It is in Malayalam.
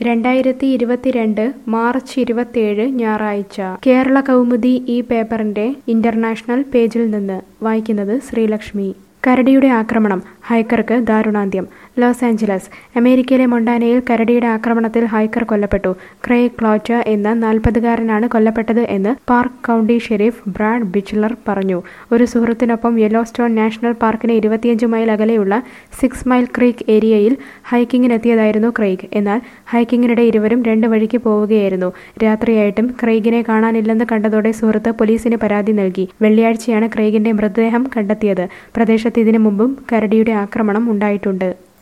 രണ്ടായിരത്തി ഇരുപത്തിരണ്ട് മാർച്ച് ഇരുപത്തിയേഴ് ഞായറാഴ്ച കേരള കൗമുദി ഈ പേപ്പറിന്റെ ഇന്റർനാഷണൽ പേജിൽ നിന്ന് വായിക്കുന്നത് ശ്രീലക്ഷ്മി കരടിയുടെ ആക്രമണം ഹൈക്കർക്ക് ദാരുണാന്ത്യം ലോസ് ആഞ്ചലസ് അമേരിക്കയിലെ മൊണ്ടാനയിൽ കരടിയുടെ ആക്രമണത്തിൽ ഹൈക്കർ കൊല്ലപ്പെട്ടു ക്രെയ്ഗ് ക്ലോച്ച എന്ന നാൽപ്പതുകാരനാണ് കൊല്ലപ്പെട്ടത് എന്ന് Park County sheriff Brad Bichler പറഞ്ഞു ഒരു സുഹൃത്തിനൊപ്പം യെല്ലോസ്റ്റോൺ നാഷണൽ പാർക്കിന് ഇരുപത്തിയഞ്ച് മൈൽ അകലെയുള്ള സിക്സ് മൈൽ ക്രീക്ക് ഏരിയയിൽ ഹൈക്കിങ്ങിനെത്തിയതായിരുന്നു ക്രെയ്ഗ് എന്നാൽ ഹൈക്കിങ്ങിനിടെ ഇരുവരും രണ്ട് വഴിക്ക് പോവുകയായിരുന്നു രാത്രിയായിട്ടും ക്രെയ്ഗിനെ കാണാനില്ലെന്ന് കണ്ടതോടെ സുഹൃത്ത് പോലീസിന് പരാതി നൽകി വെള്ളിയാഴ്ചയാണ് ക്രെയ്ഗിന്റെ മൃതദേഹം കണ്ടെത്തിയത് പ്രദേശത്ത് ഇതിനു മുമ്പും കരടിയുടെ ആക്രമണം ഉണ്ടായിട്ടുണ്ട്